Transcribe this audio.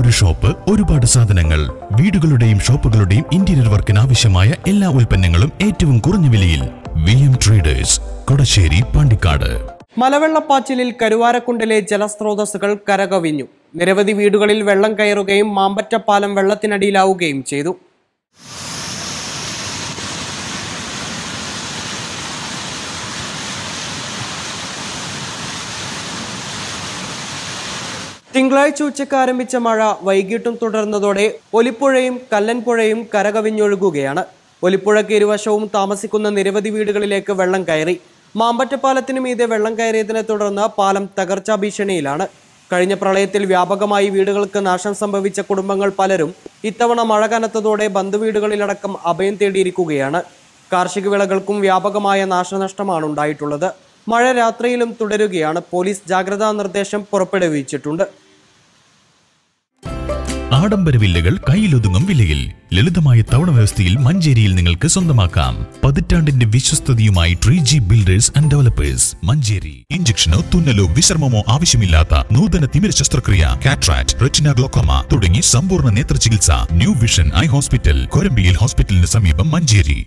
ഒരു ഷോപ്പ് ഒരുപാട് സാധനങ്ങൾ വീടുകളുടെയും ഷോപ്പുകളുടെയും ഇന്റീരിയർ വർക്കിന് ആവശ്യമായ എല്ലാ ഉൽപ്പന്നങ്ങളും ഏറ്റവും കുറഞ്ഞ വിലയിൽ V M traders Kodassery Pandikkad മലവെള്ളപ്പാച്ചിലിൽ കരുവാരക്കുണ്ടിലെ ജലസ്രോതസ്സുകൾ കരകവിഞ്ഞു നിരവധി വീടുകളിൽ വെള്ളം കയറുകയും മാമ്പറ്റപ്പാലം വെള്ളത്തിനടിയിലാവുകയും ചെയ്തു തിങ്കളാഴ്ച ഉച്ചയ്ക്ക് ആരംഭിച്ച മഴ വൈകിട്ടും തുടർന്നതോടെ ഒലിപ്പുഴയും കല്ലൻപുഴയും കരകവിഞ്ഞൊഴുകുകയാണ് ഒലിപ്പുഴയ്ക്ക് ഇരുവശവും താമസിക്കുന്ന നിരവധി വീടുകളിലേക്ക് വെള്ളം കയറി മാമ്പറ്റപ്പാലത്തിന് മീതെ വെള്ളം കയറിയതിനെ തുടർന്ന് പാലം തകർച്ചാ ഭീഷണിയിലാണ് കഴിഞ്ഞ പ്രളയത്തിൽ വ്യാപകമായി വീടുകൾക്ക് നാശം സംഭവിച്ച കുടുംബങ്ങൾ പലരും ഇത്തവണ മഴ കനത്തതോടെ ബന്ധുവീടുകളിലടക്കം അഭയം തേടിയിരിക്കുകയാണ് കാർഷിക വിളകൾക്കും വ്യാപകമായ നാശനഷ്ടമാണ് ഉണ്ടായിട്ടുള്ളത് മഴ രാത്രിയിലും തുടരുകയാണ് പോലീസ് ജാഗ്രതാ നിർദ്ദേശം പുറപ്പെടുവിച്ചിട്ടുണ്ട് ആഡംബര വില്ലകൾ കയ്യിലൊതുങ്ങും വിലയിൽ ലളിതമായ തവണ വ്യവസ്ഥയിൽ മഞ്ചേരിയിൽ നിങ്ങൾക്ക് സ്വന്തമാക്കാം പതിറ്റാണ്ടിന്റെ വിശ്വസ്തതയുമായി tree G builders and developers Manjeri ഇഞ്ചക്ഷനോ തുന്നലോ വിശ്രമമോ ആവശ്യമില്ലാത്ത നൂതന തിമിര ശസ്ത്രക്രിയ കാട്രാക്ട് റെറ്റിന ഗ്ലോക്കോമ തുടങ്ങി സമ്പൂർണ്ണ നേത്ര ചികിത്സ ന്യൂ വിഷൻ ഐ ഹോസ്പിറ്റൽ കൊരമ്പിയിൽ ഹോസ്പിറ്റലിന് സമീപം മഞ്ചേരി